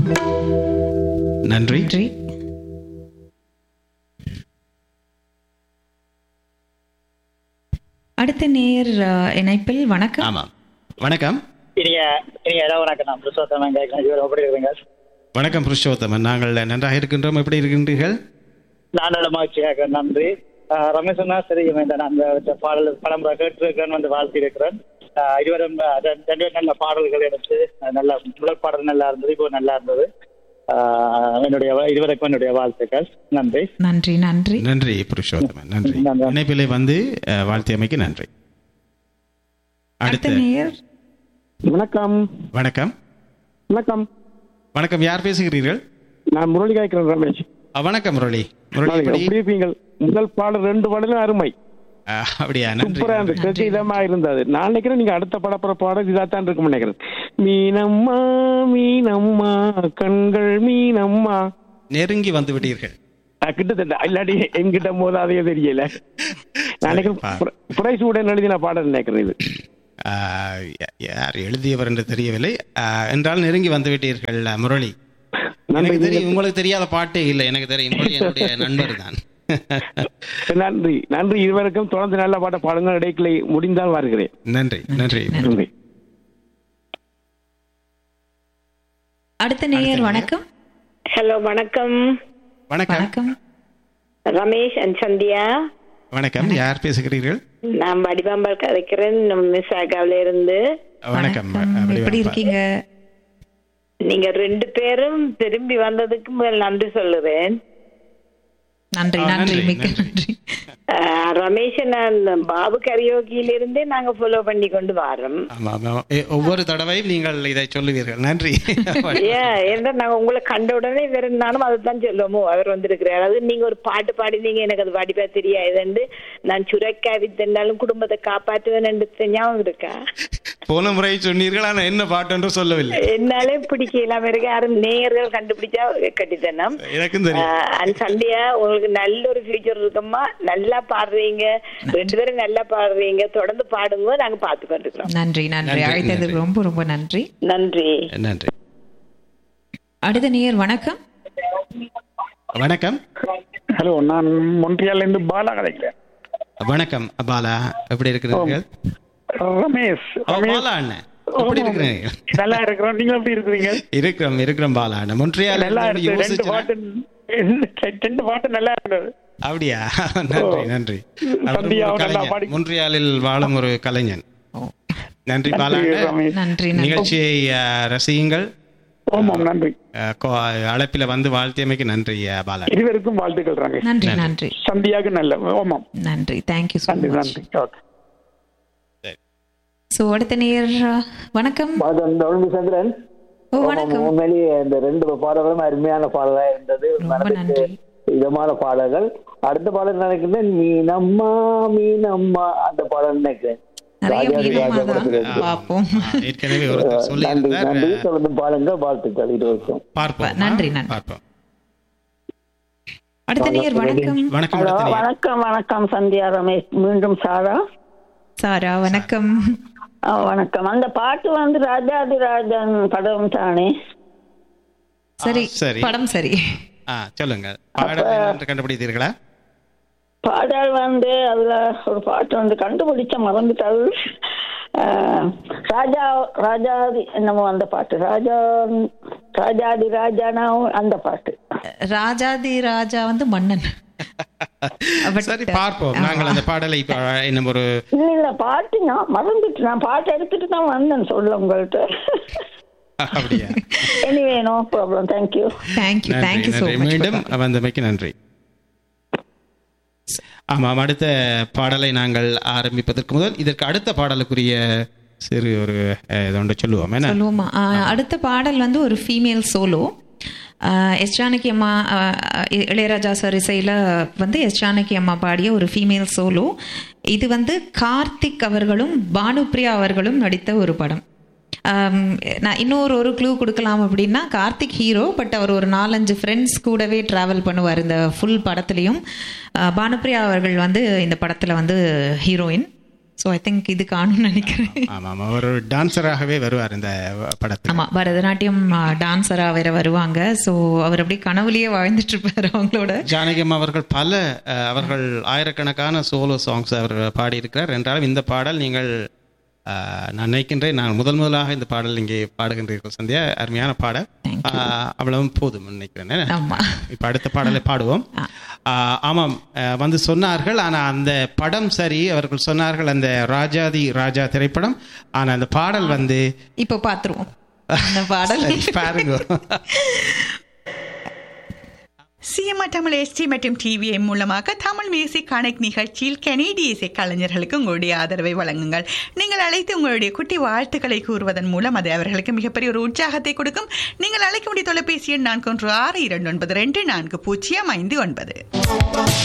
நன்றி நன்றி அடுத்த நேர் அஹ், இணைப்பில் வணக்கம் ஆமாம் வணக்கம் இனிய இனிய இடம் வணக்கம் நான் புருஷோத்தமன் கேட்கிறேன் இவர் எப்படி இருக்கீங்க வணக்கம் புருஷோத்தமன் நாங்கள் நன்றாக இருக்கின்றோம் எப்படி இருக்கின்றீர்கள் நான் நல்ல மகிழ்ச்சி கேட்கிறேன் நன்றி ஆஹ் ரமேஷனா சரி இந்த நான் அந்த பாடல் படம் கேட்டிருக்கிறேன் வந்து வாழ்த்தி இருக்கிறேன் ஆஹ் இருவரும் ஆஹ் ரெண்டு ரெண்டு பேரும் நல்ல பாடல்கள் எடுத்து ஆஹ் நல்ல முதல் பாடல் நல்லா இருந்தது இப்போ நல்லா இருந்தது ஆஹ் என்னுடைய இருவருக்கும் என்னுடைய வாழ்த்துக்கள் நன்றி நன்றி நன்றி நன்றி புருஷோத்தமன் நன்றி நன்றி. இணைப்பிலே வந்து அஹ், வாழ்த்தியமைக்கு நன்றி அடுத்த அடுத்த நேர் வணக்கம் வணக்கம் வணக்கம் வணக்கம் யார் பேசுகிறீர்கள் நான் முரளி காய்க்கிறேன் ரமேஷ் அஹ், வணக்கம் முரளி முரளி நாளைக்கு எப்படி? எப்படி இருப்பீங்க முதல் பாடல் ரெண்டு பாடலும் அருமை அஹ், அப்படியா நன்றி சூப்பரா இருந்தது கேட்க இதமா இருந்தது நான் நினைக்கிறேன் நீங்க அடுத்த படப்புற பாடல் இதாத்தான் இருக்கும் நினைக்கிறேன் மீனம்மா மீனம்மா கண்கள் மீனம்மா நெருங்கி வந்து விட்டீர்கள் அஹ் கிட்டத்தட்ட இல்லாட்டி எங்கிட்ட மோதாதையே தெரியல நான் நினைக்கிறேன் பிரைஸ் உடன் எழுதின பாடல் நினைக்கிறேன் இது அஹ், யா- யார் எழுதியவர் என்று தெரியவில்லை அஹ், என்றால் நெருங்கி வந்து விட்டீர்கள் அஹ், முரளி நன்றி எனக்கு தெரியும் உங்களுக்கு தெரியாத பாட்டே இல்லை எனக்கு தெரியும் முரளி என்னுடைய நண்பர் தான் நன்றி நன்றி இருவருக்கும் தொடர்ந்து நல்ல பாட்ட பாடுங்கள் இடைக்கிளை முடிந்தால் வருகிறேன் நன்றி நன்றி நன்றி அடுத்த நேயர் வணக்கம் ஹலோ வணக்கம் வணக்கம் வணக்கம் ரமேஷ் அண்ட் சந்தியா வணக்கம் யார் பேசுகிறீர்கள் நான் வடிவாம்பல் கதைக்கிறேன் மிஸ் ஆகாவில இருந்து வணக்கம் வணக்கம். எப்படி இருக்கீங்க நீங்க ரெண்டு பேரும் திரும்பி வந்ததுக்கு முதல் நன்றி சொல்லுறேன் நன்றி ஆ, நன்றி நன்றி, மிக்க நன்றி. நன்றி ஆஹ், ரமேஷ் நான் பாபு கரியோகியில இருந்தே நாங்க ஃபாலோ பண்ணி கொண்டு வரோம் ஆமா, ஆமா. ஏ, ஒவ்வொரு தடவையும் நீங்கள் இதை சொல்லுவீர்கள் நன்றி ஏன் ஏன்னா நாங்க உங்களை கண்ட உடனே வேற நானும் அதுதான் சொல்லுவோமோ அவர் வந்திருக்கிறார் அது நீங்க ஒரு பாட்டு பாடினீங்க எனக்கு அது வடிவா தெரியாதுன்னு நான் சுரக்கா வித்தனாலும் குடும்பத்தை காப்பாற்றுவேன் ஞாபகம் இருக்கா போன முறை சொன்னீர்கள் ஆனா என்ன பாட்டு என்று சொல்லவில்லை என்னாலே பிடிக்கலாம் இருக்கு யாரும் நேயர்கள் கண்டுபிடிச்சா கட்டித்தனம் எனக்கும் தெரியும் அண்ட் சண்டையா உங்களுக்கு நல்ல ஒரு ஃபியூச்சர் இருக்கம்மா நல்லா பாடுறீங்க ரெண்டு பேரும் நல்லா பாடுறீங்க தொடர்ந்து பாடுங்க நாங்க பார்த்து கொண்டிருக்கிறோம் நன்றி நன்றி நன்றி, அழைத்ததுக்கு நன்றி. ரொம்ப ரொம்ப நன்றி நன்றி நன்றி அடுத்த நேயர் வணக்கம் வணக்கம் ஹலோ நான் மொன்றியால இருந்து பாலா கதைக்கிறேன் வணக்கம் பாலா எப்படி இருக்கிறீர்கள் ரமேஷ் ஓ, பாலா அண்ணன் எப்படி இருக்கிறீர்கள் நல்லா இருக்கிறோம் நீங்க எப்படி இருக்கிறீங்க இருக்கிறோம் இருக்கிறோம் பாலா அண்ணன் மொன்றியால் நல்லா இருந்து இருக்கு ரெண்டு யோசிச்சேன். பாட்டு ரெண்டு பாட்டு நல்லா இருந்தது அப்படியா நன்றி நன்றி அவர் ஒரு சந்தியாவும் நல்லா கலைஞன். பாடி- மொன்றியாலில் வாழும் ஒரு கலைஞன் நன்றி பாலா நன்றி, அண்ணன். ரமேஷ். நன்றி நன்றி நிகழ்ச்சியை அஹ், ரசியுங்கள் ஆமாம் நன்றி அஹ், கோ- அழைப்பில வந்து வாழ்த்தியமைக்கு நன்றி அஹ், பாலா இருவருக்கும் வாழ்த்துக்கள் ரமேஷ் நன்றி நன்றி சந்தியாவுக்கு நல்ல ஆமாம் நன்றி தேங்க்யூ ஸோ நன்றி மச் நன்றி ஓகே ஸோ அடுத்த நேயர் அஹ், வணக்கம் சந்திரன் ஓ வணக்கம் உண்மையிலேயே இந்த ரெண்டு பாடல்களும் அருமையான பாடலா இருந்தது ரொம்ப மனதுக்கு நன்றி இதமான பாடல்கள் அடுத்த பாடல் நினைக்கிறேன் மீனம்மா மீனம்மா அந்த பாடல் நினைக்கிறேன் நிறைய ராஜாதி மீனம்மா ராஜா தான் படத்துல பார்ப்போம் அஹ், ஏற்கனவே ஒருத்தர் சொல்லி நன்றி நன்றி இருந்தார் தொடர்ந்து பாருங்க வாழ்த்துக்கள் இது வருஷம் பார்ப்போம் நன்றி, நன்றி. பார்ப்போம் அடுத்த நேயர் வணக்கம் வணக்கம் ஹலோ அடுத்த நேயர். வணக்கம் வணக்கம் சந்தியா ரமேஷ் மீண்டும் சாரா சாரா வணக்கம் ஆ, வணக்கம் அந்த பாட்டு வந்து ராஜாதி ராஜன் படம் தானே சரி சரி. படம் சரி ஆ சொல்லுங்க பாடல் என்னவென்று கண்டுபிடித்தீர்களா பாடல் வந்து அதுல ஒரு பாட்டு வந்து கண்டுபிடிச்ச மறந்துட்டாள் ஆ, ராஜா ராஜாதி என்னமோ அந்த பாட்டு ராஜா ராஜாதி ராஜானா அந்த பாட்டு ராஜாதி ராஜா வந்து மன்னன் But- சரி பார்ப்போம் நாங்கள் அந்த பாடலை இப்ப இன்னும் ஒரு இல்ல இல்ல பாட்டு நான் மறந்துட்டு நான் பாட்டு எடுத்துட்டு தான் வந்தேன் சொல்ல உங்கள்கிட்ட அப்படியா anyway no problem thank you thank you நன்றி தேங்க்யூ ஸோ நன்றி மச் மீண்டும் வந்தமைக்கு நன்றி ஆமாம் அடுத்த பாடலை நாங்கள் ஆரம்பிப்பதற்கு முதல் இதற்கு அடுத்த பாடலுக்குரிய சிறு ஒரு அஹ், இது ஒன்று சொல்லுவோம் என்ன சொல்லுவோமா ஆ, அடுத்த பாடல் வந்து ஒரு ஃபீமேல் சோலோ எஸ் ஜானகி அம்மா ஆ, இ- இளையராஜா சார் இசையில் வந்து எஸ் ஜானகி அம்மா பாடிய ஒரு ஃபீமேல் சோலோ இது வந்து கார்த்திக் அவர்களும் பானுப்ரியா அவர்களும் நடித்த ஒரு படம் ஆம், நான் இன்னொரு ஒரு க்ளூ கொடுக்கலாம் அப்படின்னா கார்த்திக் ஹீரோ பட் அவர் ஒரு நாலஞ்சு ஃப்ரெண்ட்ஸ் கூடவே ட்ராவல் பண்ணுவார் இந்த ஃபுல் படத்துலையும் ஆ, பானுப்ரியா அவர்கள் வந்து இந்த படத்தில் வந்து ஹீரோயின் ஸோ ஐ திங்க் இது காணும்னு நினைக்கிறேன் ஆமாம் ஆமாம் அவர் ஒரு டான்சராகவே வருவார் இந்த படத்தில் ஆமா பரதநாட்டியம் டான்ஸரா வேற வருவாங்க ஸோ அவர் அப்படியே கனவுலயே வாழ்ந்துட்டு இருப்பாரு அவங்களோட ஜானகியம் அவர்கள் பல அஹ், அவர்கள் ஆயிரக்கணக்கான சோலோ சாங்ஸ் அவர் பாடியிருக்கிறார் என்றாலும் இந்த பாடல் நீங்கள் அஹ், நான் நினைக்கின்றேன் நான் முதல் முதலாக இந்த பாடல் இங்கே பாடுகின்றீர்கள் சந்தியா அருமையான பாடல் அஹ், அவ்வளவும் போதும் நினைக்கிறேன் என்ன? ஆமா இப்ப அடுத்த பாடலை பாடுவோம் ஆஹ் ஆமாம் அஹ் வந்து சொன்னார்கள் ஆனா அந்த படம் சரி அவர்கள் சொன்னார்கள் அந்த ராஜாதி ராஜா திரைப்படம் ஆனா அந்த பாடல் வந்து இப்போ பாத்துருவோம் அந்த பாடல் சரி, பாருங்க சிஎம்ஆர் தமிழ் எஸ்டி மற்றும் டிவிஐ மூலமாக தமிழ் மியூசிக் கனெக்ட் நிகழ்ச்சியில் கனேடிய இசை கலைஞர்களுக்கு உங்களுடைய ஆதரவை வழங்குங்கள் நீங்கள் அழைத்து உங்களுடைய குட்டி வாழ்த்துக்களை கூறுவதன் மூலம் அது அவர்களுக்கு மிகப்பெரிய ஒரு உற்சாகத்தை கொடுக்கும் நீங்கள் அழைக்க வேண்டிய தொலைபேசி எண் நான்கு ஒன்று ஆறு இரண்டு ஒன்பது ரெண்டு நான்கு பூஜ்ஜியம் ஐந்து ஒன்பது